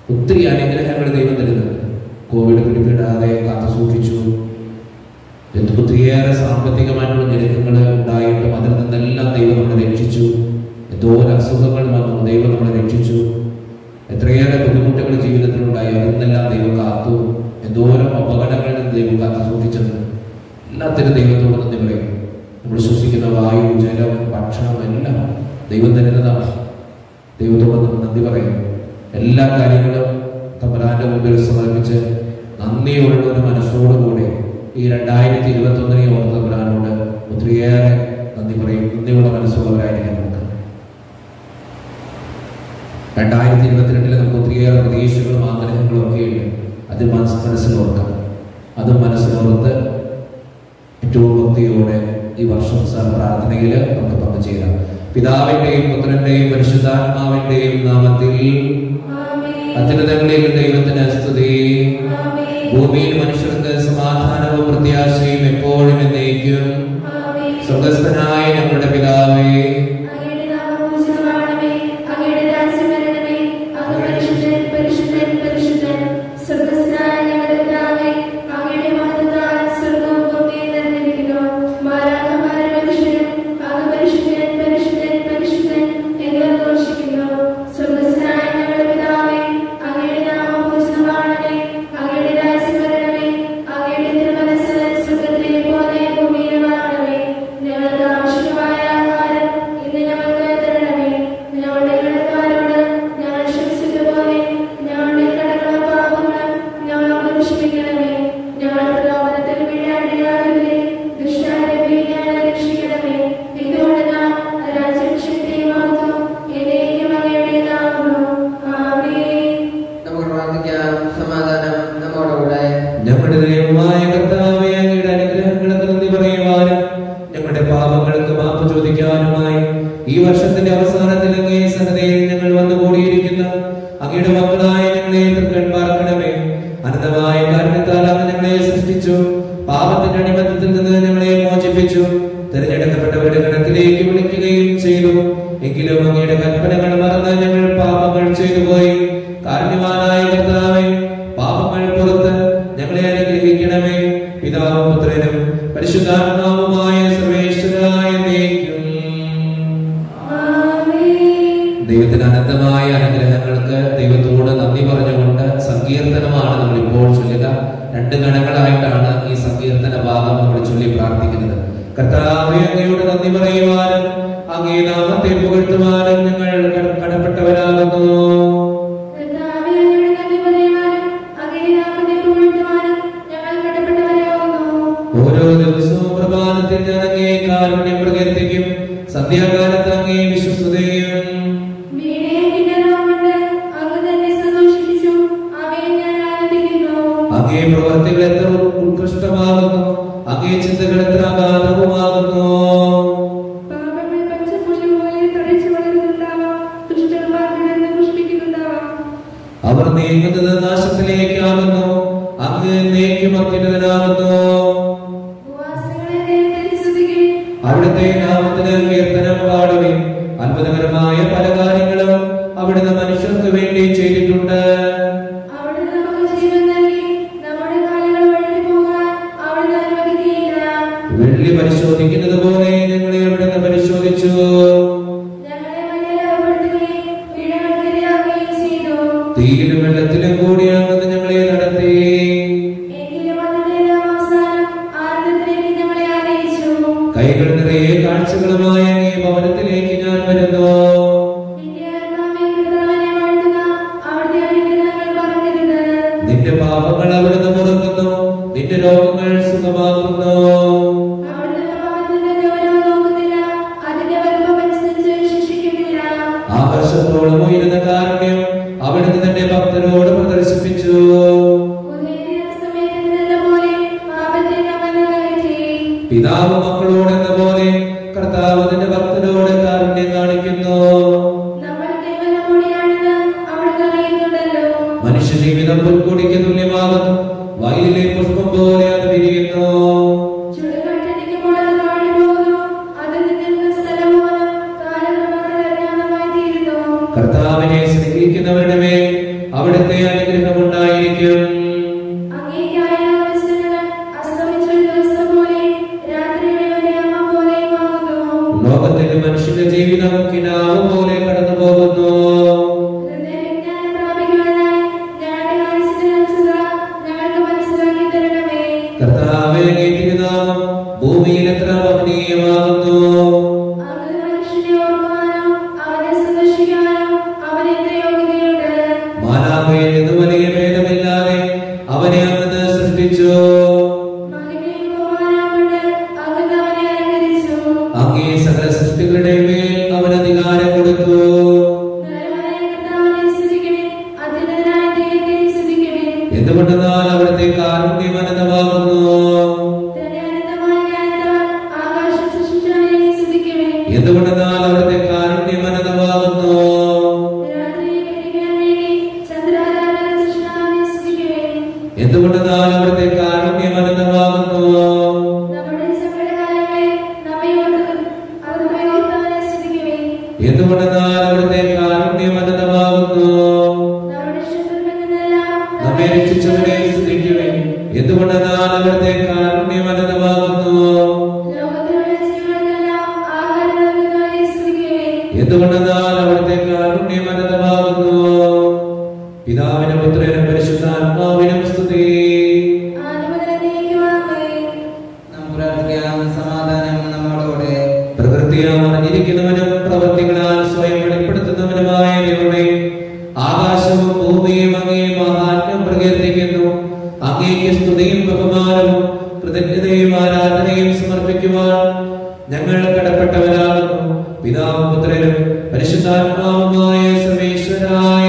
ഒത്തിരി അനുഗ്രഹങ്ങൾ ദൈവം തരുന്നുണ്ട് കോവിഡ് പിടിപെടാതെ കാത്തു സൂക്ഷിച്ചു എന്ത് ഒത്തിരിയേറെ സാമ്പത്തികമായിട്ടുള്ള ഞെരുക്കങ്ങൾ ഉണ്ടായിട്ടും അതിൽ നിന്നെല്ലാം ദൈവം നമ്മളെ രക്ഷിച്ചു എന്തോരം അസുഖങ്ങൾ വന്നു ദൈവം നമ്മളെ രക്ഷിച്ചു എത്രയേറെ ബുദ്ധിമുട്ടുകൾ ജീവിതത്തിൽ ഉണ്ടായി അതിൽ നിന്നെല്ലാം ദൈവം കാത്തു എന്തോരം അപകടങ്ങളിൽ നിന്ന് ദൈവം കാത്തു സൂക്ഷിച്ചത് എല്ലാത്തിനും ദൈവത്തോട് നന്ദി പറയും നമ്മൾ ശ്വസിക്കുന്ന വായു ജലം ഭക്ഷണം എല്ലാം ദൈവം തരുന്നതാണ് ദൈവത്തോട് നമ്മൾ നന്ദി പറയും എല്ലാ കാര്യങ്ങളും തമ്പരാന്റെ മുമ്പിൽ സമർപ്പിച്ച് നന്ദിയുള്ള ഒരു മനസ്സോടുകൂടി ഈ രണ്ടായിരത്തി ഇരുപത്തി ഒന്നിനെ ഓർത്ത് തമ്പരാനോട് ഒത്തിരിയേറെ നന്ദി പറയും നന്ദിയുള്ള മനസ്സുള്ളവരായിരിക്കും നമുക്ക് രണ്ടായിരത്തി ഇരുപത്തിരണ്ടിൽ നമുക്ക് ഒത്തിരിയേറെ പ്രതീക്ഷകളും ആഗ്രഹങ്ങളും ഒക്കെ ഉണ്ട് അത് മനസ്സ് മനസ്സിൽ ഓർക്കാം അത് മനസ്സിലോർത്ത് ഏറ്റവും ഭക്തിയോടെ ഈ വർഷം സാർ പ്രാർത്ഥനയിൽ നമുക്ക് പങ്കുചേരാം പിതാവിന്റെയും പുത്രന്റെയും പരിശുദ്ധാത്മാവിന്റെയും നാമത്തിൽ അത്യുന്നതങ്ങളിൽ ദൈവത്തിന് സ്തുതി ഭൂമിയിൽ മനുഷ്യർക്ക് സമാധാനവും പ്രത്യാശയും എപ്പോഴും എന്നേക്കും സ്വർഗസ്ഥനായ ഞങ്ങളുടെ പിതാവേ അങ്ങയുടെ നാമം പൂജിതമാകണമേ അങ്ങയുടെ രാജ്യം വരണമേ അങ്ങ് പരിശുദ്ധൻ പരിശുദ്ധൻ പരിശുദ്ധൻ സ്വർഗ്ഗസ്ഥനായ ഞങ്ങളുടെ പിതാവേ അങ്ങയുടെ മഹത്വത്താൽ സ്വർഗ്ഗവും ഭൂമിയും നിറഞ്ഞിരിക്കുന്നു മാലാഖമാരുടെ മനുഷ്യരും അങ്ങ് പരിശുദ്ധൻ പരിശുദ്ധൻ പരിശുദ്ധൻ എന്ന് ഘോഷിക്കുന്നു സ്വർഗ്ഗസ്ഥനായ ഞങ്ങളുടെ പിതാവേ അങ്ങയുടെ നാമം പൂജിതമാകണമേ അങ്ങയുടെ രാജ്യം വരണമേ അങ്ങയുടെ തിരുമനസ് സ്വർഗ്ഗത്തിലെ പോലെ ഭൂമിയിലുമാകണമേ ഞങ്ങൾക്ക് ആവശ്യമായ ആഹാരം ഇന്ന് ഞങ്ങൾക്ക് തരണമേ ഞങ്ങളുടെ കടക്കാരോട് ഞങ്ങൾ ക്ഷമിച്ചതുപോലെ ഞങ്ങളുടെ കടകളും പാപങ്ങളും ഞങ്ങളോട് ക്ഷമിക്കണമേ ഞങ്ങൾ പ്രലോഭനത്തിൽ വീഴാണ്ടിയാകരുതേ ദുഷ്ടാരെ ഞങ്ങളെ രക്ഷിക്കണമേ ഇതുകൊണ്ട് നാം രാജ്യം ശക്തിയും മഹത്വം എന്നേക്കും അങ്ങയുടേതാകുന്നു ആമേൻ നമുക്ക് പ്രാർത്ഥിക്കാം സമാധാനം നമ്മോടുകൂടെ ഞങ്ങളുടെ ദൈവമായ കർത്താവേ അങ്ങയുടെ അനുഗ്രഹങ്ങൾക്ക് നന്ദി പറയുവാനും ഞങ്ങളുടെ പാപങ്ങൾക്ക് മാപ്പ് ചോദിക്കാനുമായി ഈ വർഷത്തിന്റെ അവസാനത്തിൽ അങ്ങേ സന്നദ്ധയിൽ ഞങ്ങൾ വന്നു കൂടിയിരിക്കുന്ന അങ്ങയുടെ മക്കളായ ഞങ്ങളെ തൃക്കൺ പാർക്കണമേ അനന്തമായ കാരണത്താൽ അങ്ങ് ഞങ്ങളെ സൃഷ്ടിച്ചു പാപത്തിന്റെ അടിമത്തത്തിൽ നിന്ന് ഞങ്ങളെ മോചിപ്പിച്ചു തിരഞ്ഞെടുക്കപ്പെട്ടവരുടെ ഗണത്തിലേക്ക് വിളിക്കുകയും ചെയ്തു എങ്കിലും അങ്ങയുടെ കൽപ്പനകൾ മറന്ന് ഞങ്ങൾ പാപങ്ങൾ ചെയ്തു പോയി കാരണവാനായ കർത്താവേ പാപങ്ങൾ പുറത്ത് ഞങ്ങളെ അനുഗ്രഹിക്കണമേ പിതാവും പുത്രനും പരിശുദ്ധാത്മാവുമായ സർവേശ്വരായ ദൈവം ആമേൻ ദൈവത്തിന് അനന്തമായ അനുഗ്രഹങ്ങൾക്ക് ദൈവത്തോട് നന്ദി പറഞ്ഞുകൊണ്ട് സങ്കീർത്തനമാണ് നമ്മൾ ഇപ്പോൾ ചൊല്ലുക രണ്ട് ഗണങ്ങളായിട്ടാണ് ഈ സങ്കീർത്തന ഭാഗം നമ്മൾ ചൊല്ലി പ്രാർത്ഥിക്കുന്നത് കർത്താവെ അങ്ങയോട് നന്ദി പറയുവാനും അങ്ങേ നാമത്തെ പുകഴ്ത്തുവാനും ഞങ്ങൾ കട- കടപ്പെട്ടവരാകുന്നു കർത്താവേ, അങ്ങയുടെ നന്ദി പറയുവാനും അങ്ങയുടെ നാമത്തെ പുകഴ്ത്തുവാനും ഞങ്ങൾ കടപ്പെട്ടവരാകുന്നു ഓരോ ദിവസവും പ്രഭാതത്തിൽ ഞാൻ അങ്ങേ കാരുണ്യം പ്രകീർത്തിക്കും സന്ധ്യാകാലത്ത് അങ്ങേ വിശ്വസ്തയും വീണയും കിന്നരവും കൊണ്ട് അങ്ങ് തന്നെ സന്തോഷിപ്പിച്ചു അവയെ ഞാൻ ആനന്ദിക്കുന്നു അങ്ങേ പ്രവർത്തികൾ എത്ര ഉത്കൃഷ്ടമാകുന്നു അങ്ങേ ചിന്തകൾ എത്ര അഗാധവുമാകുന്നു പാപങ്ങൾ പച്ചപ്പുല്ല് പോലെ തഴച്ചു വളരുന്നുണ്ടാവാം ദുഷ്ടന്മാർ വിടർന്ന് പുഷ്പിക്കുന്നുണ്ടാവാം അവർ നീങ്ങുന്നത് നാശത്തിലേക്കാകുന്നു അങ്ങ് നീക്കും അത്യുന്നതനാകുന്നു ഉപവാസങ്ങളെ ദൈവത്തെ സ്തുതിക്കുവിൻ. അവിടുത്തെ നാമത്തിന് കീർത്തനം പാടുവിൻ അത്ഭുതകരമായ പല കാര്യങ്ങളും അവിടുന്ന് മനുഷ്യർക്ക് വേണ്ടി ചെയ്തിട്ടുണ്ട് അവിടുന്ന് നമുക്ക് ജീവൻ നൽകി നമ്മുടെ കാലുകൾ വഴുതി പോകാൻ അവിടുന്ന് അനുവദിക്കുകയില്ല വെള്ളി പരിശോധിക്കുന്നത് പോലെ ഞങ്ങളെ അവിടുന്ന് പരിശോധിച്ചു ഞങ്ങളെ മലിനപ്പെടുത്തുകയും വീഴകൾക്കിരയാക്കുകയും ചെയ്തു തീയിലും വെള്ളത്തിലും കൂടി അങ്ങ് ഞങ്ങളെ നടത്തി എങ്കിലും അതിന്റെ അവസാനം ആനന്ദത്തിലേക്ക് ഞങ്ങളെ ആനയിച്ചു കൈകൾ നിറയെ കാഴ്ചകളുമായ അങ്ങേ ഭവനത്തിലേക്ക് ഞാൻ വരുന്നു നിന്റെ ആത്മാവേ കർത്താവിനെ വാഴ്ത്തുക അവിടുത്തെ അനുഗ്രഹങ്ങൾ പറഞ്ഞിരുന്നത് നിന്റെ പാപങ്ങൾ അവിടുന്ന് മുറുക്കുന്നു നിന്റെ രോഗങ്ങൾ സുഖമാക്കുന്നു അവിടുന്ന് പാപത്തിന്റെ ഗൗരവം നോക്കുന്നില്ല അതിന്റെ വലുപ്പമനുസരിച്ച് ശിക്ഷിക്കുന്നില്ല ആകർഷത്തോളം ഉയരുന്ന കാരുണ്യം അവിടുന്ന് തന്റെ ഭക്തരോട് പ്രദർശിപ്പിച്ചു ഉദയദിന സമയത്ത് നിന്ന പോലെ പാപത്തെ നമ്മൾ അകറ്റി പിതാവ് മക്കളോട് എന്ന പോലെ കർത്താവ് തന്റെ ഭക്തരോട് കാരുണ്യം കാണിക്കുന്നു നമ്മൾ കേവലം കൂടിയാണെന്ന് അവിടുന്ന് അറിയുന്നുണ്ടല്ലോ മനുഷ്യ ജീവിതം പുൽക്കൊടിക്ക് തുല്യമാകുന്നു വയലിലെ പുഷ്പം പോലെ അത് വിരിയുന്നു ചുടുകാറ്റടിക്കുമ്പോൾ അത് വാടിപ്പോകുന്നു അത് നിന്നിരുന്ന സ്ഥലം പോലും കാലക്രമത്തിൽ അജ്ഞാതമായി തീരുന്നു കർത്താവിനെ സ്നേഹിക്കുന്നവരുടെ മേൽ അവിടുത്തെ അവിടുത്തെ അനുഗ്രഹമുണ്ടായിരിക്കും അങ്ങേയ്ക്കായ അവസരങ്ങൾ അസ്തമിച്ചൊരു ദിവസം പോലെ രാത്രിയുടെ ഒരു യാമ പോലെയുമാകുന്നു. ലോകത്തിൽ മനുഷ്യന്റെ ജീവിതം കിനാവ് പോലെ കടന്നു പോകുന്നു ഹൃദയവിജ്ഞാനം പ്രാപിക്കുവാനായി ഞങ്ങളുടെ മനസ്സിനനുസൃത ഞങ്ങൾക്ക് മനസ്സിലാക്കി തരണമേ. കർത്താവേ തിരുനാമം ഭൂമിയിൽ എത്ര മഹനീയമാകുന്നു അങ്ങ് മനുഷ്യനെ ഓർക്കുവാനോ അവനെ സന്ദർശിക്കാനോ അവന് എന്ത് യോഗ്യതയുണ്ട്? മാലാഖയിൽ നിന്ന് വലിയ ഭേദമില്ലാതെ അവനെ അന്ന് സൃഷ്ടിച്ചു മഹിമയും ബഹുമാനവും കൊണ്ട് അങ്ങ് അവനെ അലങ്കരിച്ചു. അങ്ങേ സകല സൃഷ്ടികളുടെ മേൽ അവൻ അധികാരം കൊടുത്തു നല്ലവനായ കർത്താവിനെ സ്തുതിക്കുവിൻ. അത്യുന്നതനായ ദൈവത്തെ സ്തുതിക്കുവിൻ. എന്തുകൊണ്ടെന്നാൽ അവിടുത്തെ കാരുണ്യം അനന്തമാകുന്നു തന്റെ അനന്തമായ ജ്ഞാനത്താൽ ആകാശം സൃഷ്ടിച്ചവനെ സ്തുതിക്കുവിൻ. എന്തുകൊണ്ടെന്നാൽ അവിടുത്തെ കാരുണ്യം അനന്തമാകുന്നു രാത്രിയെ ഭരിക്കാൻ വേണ്ടി ചന്ദ്രാധാരൻ സൃഷ്ടാവിനെ സ്തുതിക്കുവിൻ. എന്തുകൊണ്ടെന്നാൽ അവിടുത്തെ കാരുണ്യം അനന്തമാകുന്നു നമ്മുടെ സങ്കടകാലങ്ങളിൽ നമ്മെ ഓർത്ത് അത് നമ്മെ ഓർത്തവനെ സ്തുതിക്കുവിൻ. എന്തുകൊണ്ടെന്നാൽ അവിടുത്തെ കാരുണ്യം അനന്തമാകുന്നു നമ്മുടെ ശത്രുക്കളിൽ നിന്നെല്ലാം നമ്മെ രക്ഷിച്ചവനെ സ്തുതിക്കുവിൻ എന്തുകൊണ്ടെന്നാൽ അവിടുത്തെ കാരുണ്യം അനന്തമാകുന്നു ലോകത്തിലുള്ള ജീവികൾക്കെല്ലാം ആഹാരം നൽകുന്നവനെ സ്തുതിക്കുവിൻ. എന്തുകൊണ്ടെന്നാൽ അവിടുത്തെ കാരുണ്യം അനന്തമാകുന്നു പിതാവിനും പുത്രനും പരിശുദ്ധാത്മാവിനും സ്തുതി ആദ്യം മുതൽ എന്നേക്കുമാമേ. നാം പ്രാർത്ഥിക്കാം സമാധാനം നമ്മോടുകൂടെ പ്രകൃതിയാൽ അറിഞ്ഞിരിക്കുന്നവനും പ്രവൃത്തികളാൽ സ്വയം വെളിപ്പെടുത്തുന്നവനുമായ ദൈവമേ ആകാശവും ഭൂമിയും അങ്ങേ മഹാത്മ്യം പ്രകീർത്തിക്കുന്നു അങ്ങേക്ക് സ്തുതിയും ബഹുമാനവും കൃതജ്ഞതയും ആരാധനയും സമർപ്പിക്കുവാൻ ഞങ്ങൾ കടപ്പെട്ടവരാകുന്നു പിതാവും പുത്രനും പരിശുദ്ധാത്മാവുമായ സർവേശ്വരായ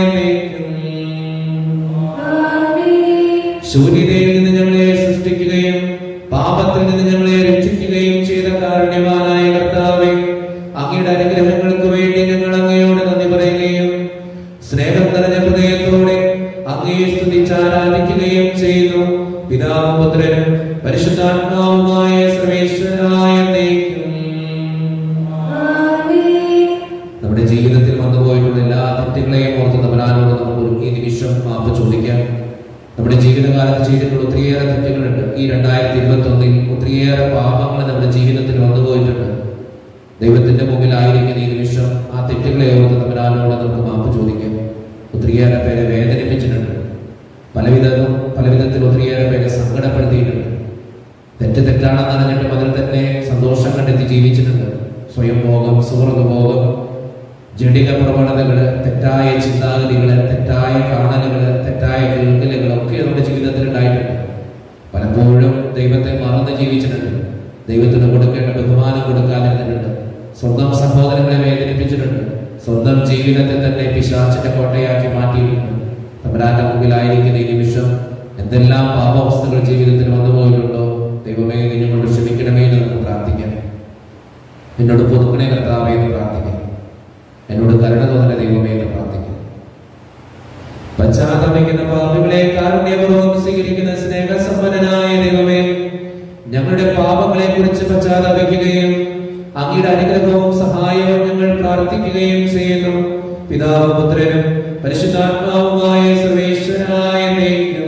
ആമേൻ. ശൂന്യതയിൽ നിന്ന് ഞങ്ങളെ സൃഷ്ടിക്കുകയും പാപത്തിൽ നിന്ന് ഞങ്ങളെ രക്ഷിക്കുകയും ചെയ്ത കാരുണ്യവാനായ കർത്താവെ അങ്ങയുടെ അനുഗ്രഹങ്ങൾക്ക് വേണ്ടി ഞങ്ങൾ അങ്ങയോട് നന്ദി പറയുകയും സ്നേഹം നിറഞ്ഞ ഹൃദയത്തോടെ അങ്ങയെ സ്തുതിച്ച് ആരാധിക്കുകയും ചെയ്യുന്നു പിതാവും പുത്രനും പരിശുദ്ധാത്മാവുമായ സർവേശ്വരായ എന്നേക്കും. ആമേൻ. നമ്മുടെ ജീവിതത്തിൽ വന്നുപോയിട്ടുള്ള എല്ലാ തെറ്റുകളെയും ഓർത്ത് തമ്പരാനോട് നമുക്ക് ഒരു ഈ നിമിഷം മാപ്പ് ചോദിക്കാം നമ്മുടെ ജീവിതകാലത്ത് ചെയ്തിട്ടുള്ള ഒത്തിരിയേറെ തെറ്റുകളുണ്ട് ഈ രണ്ടായിരത്തി ഇരുപത്തി ഒന്നിൽ ഒത്തിരിയേറെ പാപങ്ങൾ നമ്മുടെ ജീവിതത്തിൽ വന്നുപോയിട്ടുണ്ട് ദൈവത്തിന്റെ മുമ്പിലായിരിക്കുന്ന ഈ നിമിഷം ആ തെറ്റുകളെ ഓർത്ത് തമ്പരാനോട് നമുക്ക് മാപ്പ് ചോദിക്കാം ഒത്തിരിയേറെ പേരെ വേദനിപ്പിച്ചിട്ടുണ്ട് പലവിധവും പലവിധത്തിൽ ഒത്തിരിയേറെ പേരെ സങ്കടപ്പെടുത്തിയിട്ടുണ്ട് തെറ്റ് തെറ്റാണെന്ന് അറിഞ്ഞിട്ടും അതിൽ തന്നെ സന്തോഷം കണ്ടെത്തി ജീവിച്ചിട്ടുണ്ട് സ്വയം ഭോഗം സുഹൃത്തുഭോഗം ജഡിക പ്രവണതകള് തെറ്റായ ചിന്താഗതികള് തെറ്റായ കാണലുകള് തെറ്റായ കേൾക്കലുകൾ ഒക്കെ നമ്മുടെ ജീവിതത്തിൽ ഉണ്ടായിട്ടുണ്ട് പലപ്പോഴും ദൈവത്തെ മറന്ന് ജീവിച്ചിട്ടുണ്ട് ദൈവത്തിന് കൊടുക്കേണ്ട ബഹുമാനം കൊടുക്കാതിരുന്നിട്ടുണ്ട് സ്വന്തം സഹോദരങ്ങളെ വേദനിപ്പിച്ചിട്ടുണ്ട് സ്വന്തം ജീവിതത്തെ തന്നെ പിശാചിന്റെ കോട്ടയാക്കി മാറ്റിയിട്ടുണ്ട് തമ്പരാന്റെ മുമ്പിലായിരിക്കുന്ന ഈ നിമിഷം എന്തെല്ലാം പാപാവസ്ഥകൾ ജീവിതത്തിൽ വന്നുപോയിട്ടുണ്ടോ ദൈവമേ നീ ഞങ്ങളോട് ക്ഷമിക്കണമേ എന്ന് നമുക്ക് പ്രാർത്ഥിക്കാം എന്നോട് പൊതുക്കണേ കർത്താവേ എന്ന് പ്രാർത്ഥിക്കാം എന്നോട് കരുണ തോന്നണ ദൈവമേ എന്ന് പ്രാർത്ഥിക്കാം പശ്ചാത്തപിക്കുന്ന പാപികളെ കാരുണ്യപൂർവ്വം സ്വീകരിക്കുന്ന സ്നേഹസമ്പന്നനായ ദൈവമേ ഞങ്ങളുടെ പാപങ്ങളെ കുറിച്ച് പശ്ചാത്തപിക്കുകയും അങ്ങയുടെ അനുഗ്രഹവും സഹായവും ഞങ്ങൾ പ്രാർത്ഥിക്കുകയും ചെയ്യുന്നു പിതാവ് പുത്രനും പരിശുദ്ധാത്മാവുമായ സർവേശ്വരായ ദൈവം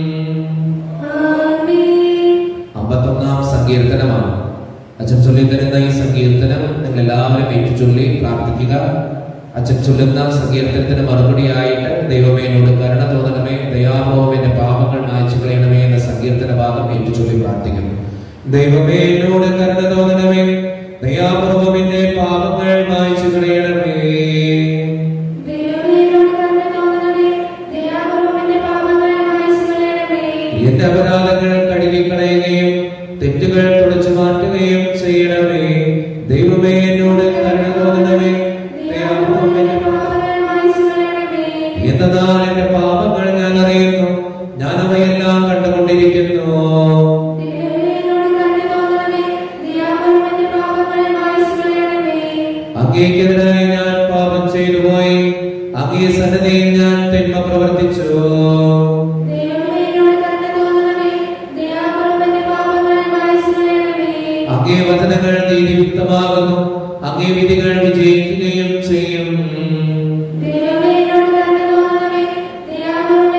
ആമേൻ. അമ്പത്തൊന്നാം സങ്കീർത്തനമാണ് അച്ഛൻ ചൊല്ലി തരുന്ന ഈ സങ്കീർത്തനം നിങ്ങൾ എല്ലാവരും ഏറ്റു ചൊല്ലി പ്രാർത്ഥിക്കുക അച്ഛൻ ചൊല്ലുന്ന സങ്കീർത്തനത്തിന് മറുപടിയായിട്ട് ദൈവമേ എന്നോട് കരുണ തോന്നണമേ ദയാഭാവം എന്റെ പാപങ്ങൾ മായ്ച്ചു കളയണമേ എന്ന സങ്കീർത്തന ഭാഗം ഏറ്റു ചൊല്ലി പ്രാർത്ഥിക്കുന്നു ദൈവമേ എന്നോട് കരുണ തോന്നണമേ ദയാപൂർവം എന്റെ പാപങ്ങൾ മായ്ച്ചു കളയണമേ ദൈവമേ, എന്നോട് കരുണ തോന്നണമേ. ദയാപൂർവ്വം എന്റെ പാപങ്ങൾ മായ്ച്ചു കളയണമേ. എന്റെ അപരാധങ്ങൾ കഴുകിക്കളയുകയും തെറ്റുകൾ തുടച്ചു മാറ്റുകയും ചെയ്യണമേ ദൈവമേ എന്നോട് കരുണ തോന്നണമേ ദയാപൂർവം എന്റെ പാപങ്ങൾ മായ്ച്ചു കളയണമേ. എന്നതാൽ എന്റെ പാപങ്ങൾ ഞാൻ അറിയുന്നു ഞാൻ അവയെല്ലാം കണ്ടുകൊണ്ടിരിക്കുന്നു ദൈവമേ, എന്നോട് കരുണ തോന്നണമേ. ദയാപൂർവ്വം എന്റെ പാപങ്ങൾ മായ്ച്ചു കളയണമേ. അങ്ങേക്കെതിരായി ഞാൻ പാപം ചെയ്തു പോയി അങ്ങേ സന്നദ്ധയിൽ ഞാൻ തിന്മ പ്രവർത്തിച്ചു ദൈവമേ, എന്നോട് കരുണ തോന്നണമേ. ദയാപൂർവ്വം എന്റെ പാപങ്ങൾ മായ്ച്ചു കളയണമേ. അങ്ങേ വചനങ്ങൾ നീതിയുക്തമാകുന്നു അങ്ങേ വിധികൾ വിജയിക്കുകയും ചെയ്യും ദൈവമേ, എന്നോട് കരുണ തോന്നണമേ. ദയാപൂർവ്വം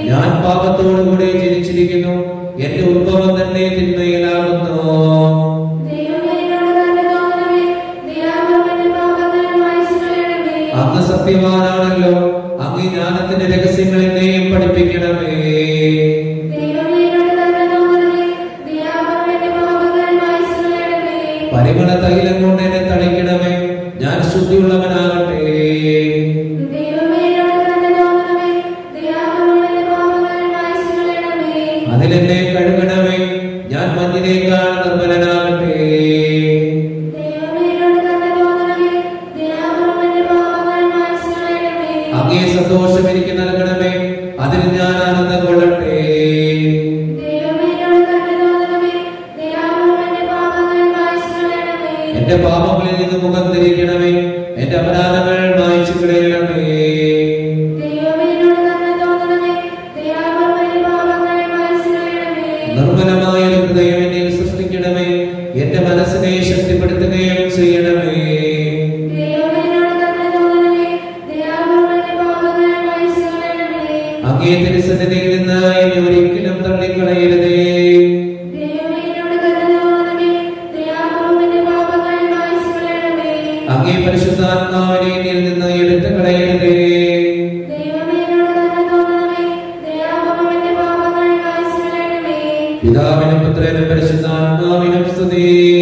ഞാൻ പാപത്തോടുകൂടെ ജനിച്ചിരിക്കുന്നു എന്റെ ഉത്ഭവം തന്നെ തിന്മയിലാകുന്നു ദൈവമേ എന്നോട് കരുണ തോന്നണമേ ദയാപൂർവ്വം പാപങ്ങൾ മായ്ച്ചു കളയണമേ അങ്ങ് സത്യവാനാണല്ലോ അങ്ങ് ജ്ഞാനത്തിന്റെ രഹസ്യങ്ങൾ എന്നെയും പഠിപ്പിക്കണമേ ദൈവമേ എന്നോട് കരുണ തോന്നണമേ ദയാപൂർവ്വം പാപങ്ങൾ മായ്ച്ചു കളയണമേ പരിമള തൈലം കൊണ്ട് എന്നെ തളിക്കണമേ ഞാൻ ശുദ്ധിയുള്ളവനാകട്ടെ ദൈവമേ എന്നോട് കരുണ തോന്നണമേ ദയാപൂർവ്വം പാപങ്ങൾ മായ്ച്ചു കളയണമേ അതിലെന്നെ കഴുകണമേ ഞാൻ മഞ്ഞിനേക്കാൾ നിർമ്മലനാകട്ടെ ദൈവമേ എന്നോട് കരുണ തോന്നണമേ ദയാപൂർവ്വം പാപങ്ങൾ മായ്ച്ചു കളയണമേ അങ്ങേ സന്തോഷം എനിക്ക് നൽകണമേ അതിൽ ഞാൻ ആനന്ദം കൊള്ളട്ടെ ദൈവമേ എന്നോട് കരുണ തോന്നണമേ ദയാപൂർവ്വം പാപങ്ങൾ മായ്ച്ചു കളയണമേ എന്റെ പാപങ്ങളിൽ നിന്ന് മുഖം തിരിക്കണമേ എന്റെ അപരാധങ്ങൾ മായ്ച്ചു കളയണമേ ദൈവമേ എന്നോട് കരുണ തോന്നണമേ ദയാപൂർവ്വം പാപങ്ങൾ മായ്ച്ചു കളയണമേ നിർമ്മലമായ ഒരു ഹൃദയം എന്നിൽ സൃഷ്ടിക്കണമേ എന്റെ മനസ്സിനെ ശക്തിപ്പെടുത്തുകയും ചെയ്യണമേ ദൈവമേ എന്നോട് കരുണ തോന്നണമേ ദയാപൂർവ്വം പാപങ്ങൾ മായ്ച്ചു കളയണമേ അങ്ങേ തിരുസന്നിധിയിൽ നിന്ന് എന്നെ ഒരിക്കലും തള്ളിക്കളയരുതേ ദൈവമേ എന്നോട് കരുണ തോന്നണമേ ദയാപൂർവ്വം പാപങ്ങൾ മായ്ച്ചു കളയണമേ അങ്ങേ പരിശുദ്ധാത്മാവിനെ എന്നിൽ നിന്ന് എടുത്തു കളയരുതേ ദൈവമേ എന്നോട് കരുണ തോന്നണമേ ദയാപൂർവ്വം പാപങ്ങൾ മായ്ച്ചു കളയണമേ പിതാവിനും പുത്രനും പരിശുദ്ധാത്മാവിനും സ്തുതി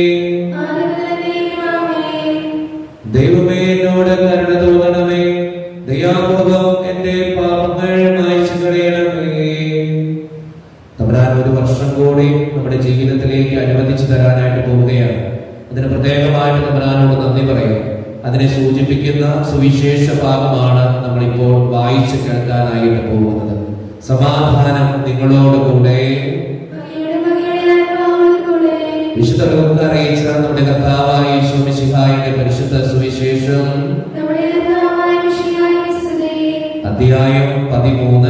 ആനന്ദനീയമാമേ ദൈവമേ എന്നോട് കരുണ തോന്നണമേ ദയാപൂർവം എന്റെ പാപങ്ങൾ മായ്ച്ചു കളയണമേ തമ്പുരാൻ ഒരു വർഷം കൂടി നമ്മുടെ ജീവിതത്തിലേക്ക് അനുവദിച്ചു തരാനായിട്ട് പോവുകയാണ് അതിന് പ്രത്യേകമായിട്ട് തമ്പുരാനോട് നന്ദി പറയും അതിനെ സൂചിപ്പിക്കുന്ന സുവിശേഷ ഭാഗമാണ് നമ്മളിപ്പോൾ വായിച്ചു കേൾക്കാനായിട്ട് പോകുന്നത് സമാധാനം നിങ്ങളോട് കൂടെ അങ്ങയുടെ മകയുടെ ആത്മാവിൽ കൂടെ വിശുദ്ധ ലോകത്ത് അറിയിച്ച നമ്മുടെ കർത്താവായ യേശു മിശിഹായുടെ പരിശുദ്ധ സുവിശേഷം നമ്മുടെ കർത്താവായ മിശിഹായ്ക്ക് സ്തുതി. അധ്യായം പതിമൂന്ന്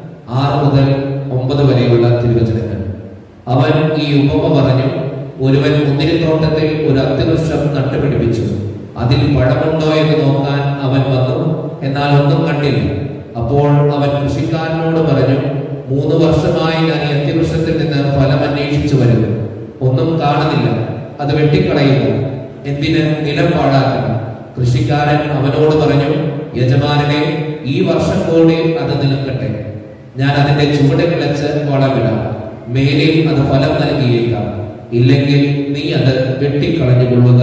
ആറ് മുതൽ ഒമ്പത് വരെയുള്ള തിരുവചനങ്ങൾ അവൻ ഈ ഉപമ പറഞ്ഞു ഒരുവൻ മുന്തിരിത്തോട്ടത്തിൽ ഒരു അത്തിവൃക്ഷം നട്ടുപിടിപ്പിച്ചു അതിൽ പഴമുണ്ടോ എന്ന് നോക്കാൻ അവൻ വന്നു എന്നാൽ ഒന്നും കണ്ടില്ല അപ്പോൾ അവൻ കൃഷിക്കാരനോട് പറഞ്ഞു മൂന്ന് വർഷമായി ഞാൻ ഈ അത്തിവൃക്ഷത്തിൽ നിന്ന് ഫലം അന്വേഷിച്ചു വരുന്നു ഒന്നും കാണുന്നില്ല അത് വെട്ടിക്കളയുക എന്തിന് നിലം പാഴാക്കണം കൃഷിക്കാരൻ അവനോട് പറഞ്ഞു യജമാനനെ ഈ വർഷം കൂടി അത് നിൽക്കട്ടെ ഞാൻ അതിന്റെ ചുവട് കിളച്ച് വളമിടാം മേലിൽ അത് ഫലം നൽകിയേക്കാം ഇല്ലെങ്കിൽ നീ അത് വെട്ടിക്കളഞ്ഞുകൊള്ളുക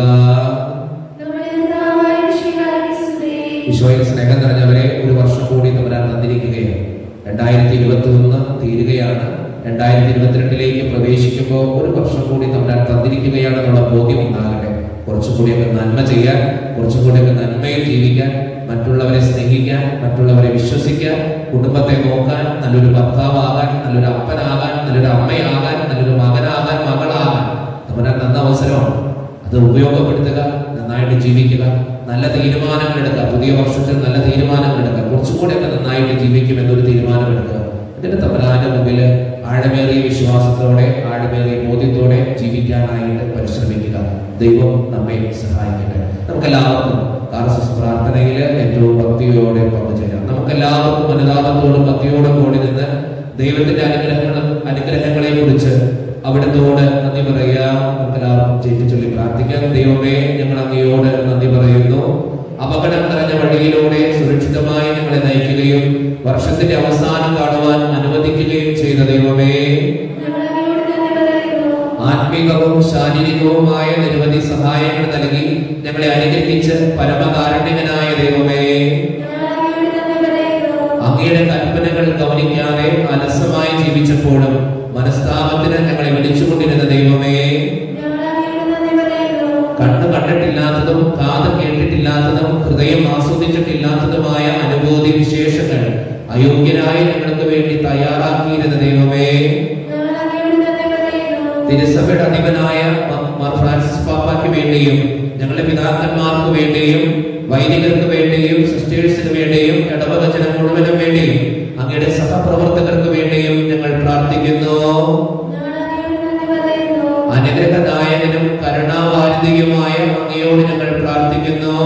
നമ്മുടെ കർത്താവായ മിശിഹായ്ക്ക് സ്തുതി. ഈശോയിൽ സ്നേഹം നിറഞ്ഞവരെ ഒരു വർഷം കൂടി തമ്പുരാൻ തന്നിരിക്കുകയാണ് രണ്ടായിരത്തി ഇരുപത്തി ഒന്ന് തീരുകയാണ് രണ്ടായിരത്തി ഇരുപത്തിരണ്ടിലേക്ക് പ്രവേശിക്കുമ്പോൾ ഒരു വർഷം കൂടി തമ്പുരാൻ തന്നിരിക്കുകയാണെന്നുള്ള ബോധ്യം ഉണ്ടാകട്ടെ കുറച്ചുകൂടിയൊക്കെ നന്മ ചെയ്യാൻ കുറച്ചുകൂടിയൊക്കെ നന്മയിൽ ജീവിക്കാൻ മറ്റുള്ളവരെ സ്നേഹിക്കാൻ മറ്റുള്ളവരെ വിശ്വസിക്കാൻ കുടുംബത്തെ നോക്കാൻ നല്ലൊരു ഭർത്താവാകാൻ നല്ലൊരു അപ്പനാകാൻ നല്ലൊരു അമ്മയാകാൻ നല്ലൊരു മകനാകാൻ മകളാകാൻ തമ്പുരാൻ തന്ന അവസരമാണ് അത് ഉപയോഗപ്പെടുത്തുക നന്നായിട്ട് ജീവിക്കുക നല്ല തീരുമാനങ്ങൾ എടുക്കുക പുതിയ വർഷത്തിൽ നല്ല തീരുമാനങ്ങൾ എടുക്കുക കുറച്ചുകൂടെയൊക്കെ നന്നായിട്ട് ജീവിക്കും എന്നൊരു തീരുമാനം എടുക്കുക എന്നിട്ട് തമ്പരാന്റെ മുമ്പിൽ ആഴമേറിയ വിശ്വാസത്തോടെ ആഴമേറിയ ബോധ്യത്തോടെ ജീവിക്കാനായിട്ട് പരിശ്രമിക്കുക ദൈവം നമ്മെ സഹായിക്കട്ടെ നമുക്കെല്ലാവർക്കും കാർസസ് പ്രാർത്ഥനയിൽ ഏറ്റവും ഭക്തിയോടെ പങ്കുചേരാം നമുക്കെല്ലാവർക്കും അനുതാപത്തോടും ഭക്തിയോടും കൂടി നിന്ന് ദൈവത്തിന്റെ അനുഗ്രഹങ്ങളും അനുഗ്രഹങ്ങളെ കുറിച്ച് അവിടത്തോട് നന്ദി പറയാം നമുക്കെല്ലാവർക്കും ചേച്ചി ചൊല്ലി പ്രാർത്ഥിക്കാം ദൈവമേ ഞങ്ങൾ അങ്ങയോട് നന്ദി പറയുന്നു അപകടം നിറഞ്ഞ വഴിയിലൂടെ സുരക്ഷിതമായി ഞങ്ങളെ നയിക്കുകയും വർഷത്തിന്റെ അവസാനം കാണുവാൻ അനുവദിക്കുകയും ചെയ്ത ദൈവമേ ഞങ്ങൾ അങ്ങയോട് നന്ദി പറയുന്നു. ആത്മീകവും ശാരീരികവുമായ നിരവധി സഹായങ്ങൾ നൽകി ഞങ്ങളെ അനുഗ്രഹിച്ച് പരമകാരുണ്യകനായ ദൈവമേ ഞങ്ങൾ അങ്ങയോട് നന്ദി പറയുന്നു. അങ്ങയുടെ കൽപ്പനകൾ ഗൗനിക്കാതെ അലസമായി ജീവിച്ചപ്പോഴും മനസ്താപത്തിന് ഞങ്ങളെ വിളിച്ചുകൊണ്ടിരുന്ന ദൈവമേ ഞങ്ങൾ അങ്ങയോട് നന്ദി പറയുന്നു. കണ്ണ് കണ്ടിട്ടില്ലാത്തതും കാത് കേട്ടിട്ടില്ലാത്തതും ഹൃദയം ആസ്വദിച്ചിട്ടില്ലാത്തതുമായ അനുഭൂതി വിശേഷങ്ങൾ അയോഗ്യരായ ഞങ്ങൾക്ക് വേണ്ടി തയ്യാറാക്കിയിരുന്ന ദൈവമേ ഞങ്ങൾ അങ്ങയോട് നന്ദി പറയുന്നു. തിരുസഭയുടെ അധിപനായ മ- മാർ ഫ്രാൻസിസ് പാപ്പാക്ക് വേണ്ടിയും ഞങ്ങളുടെ പിതാക്കന്മാർക്ക് വേണ്ടിയും വൈദികർക്ക് വേണ്ടിയും സിസ്റ്റേഴ്സിന് വേണ്ടിയും ഇടവക ജനം മുഴുവനും വേണ്ടിയും അങ്ങയുടെ സഹപ്രവർത്തകർക്ക് വേണ്ടിയും ഞങ്ങൾ പ്രാർത്ഥിക്കുന്നു ഞങ്ങൾ അങ്ങയോട് നന്ദി പറയുന്നു. അനുഗ്രഹദായകനും കരുണാവാരിധിയുമായ അങ്ങയോട് ഞങ്ങൾ പ്രാർത്ഥിക്കുന്നു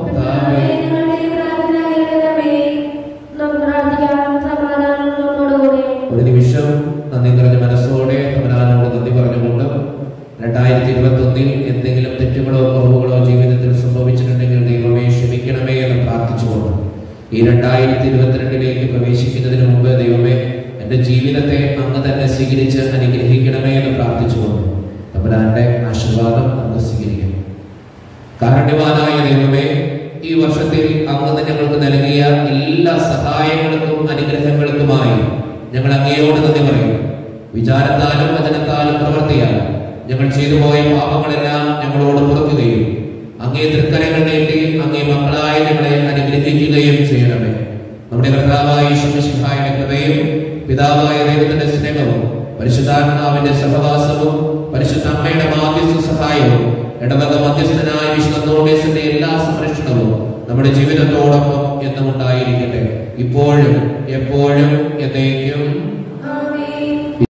കർത്താവേ, ഞങ്ങളുടെ പ്രാർത്ഥന കേൾക്കണമേ. നാം പ്രാർത്ഥിക്കാം സമാധാനം നമ്മോടുകൂടെ ഈ രണ്ടായിരത്തി ഇരുപത്തിരണ്ടിലേക്ക് പ്രവേശിക്കുന്നതിന് മുമ്പ് ദൈവമേ എൻ്റെ ജീവിതത്തെ അങ്ങ് തന്നെ സ്വീകരിച്ച് അനുഗ്രഹിക്കണമേ എന്ന് പ്രാർത്ഥിച്ചുകൊണ്ട് തമ്പുരാന്റെ ആശീർവാദം നമുക്ക് സ്വീകരിക്കാം കാരുണ്യവാനായ ദൈവമേ ഈ വർഷത്തിൽ അങ്ങ് ഞങ്ങൾക്ക് നൽകിയ എല്ലാ സഹായങ്ങൾക്കും അനുഗ്രഹങ്ങൾക്കുമായി ഞങ്ങൾ അങ്ങയോട് നന്ദി പറയും വിചാരത്താലും വചനത്താലും പ്രവർത്തിയാലും ഞങ്ങൾ ചെയ്തു പോയ പാപങ്ങളെല്ലാം ഞങ്ങളോട് പുറക്കുകയും അങ്ങേ തൃക്കരങ്ങൾ നീട്ടി അങ്ങേ മക്കളായ ഞങ്ങളെ അനുഗ്രഹിക്കുകയും ചെയ്യണമേ നമ്മുടെ കർത്താവായ ഈശ്വരശിഹായുടെ കൃപയും പിതാവായ ദൈവത്തിന്റെ സ്നേഹവും പരിശുദ്ധാത്മാവിന്റെ സഹവാസവും പരിശുദ്ധ അമ്മയുടെ മാധ്യസ്ഥ സഹായവും ഇടവക മധ്യസ്ഥനായ വിഷ്ണുനോടേശന്റെ എല്ലാ സംരക്ഷണവും നമ്മുടെ ജീവിതത്തോടൊപ്പം എന്നും ഉണ്ടായിരിക്കട്ടെ ഇപ്പോഴും എപ്പോഴും എന്നേക്കും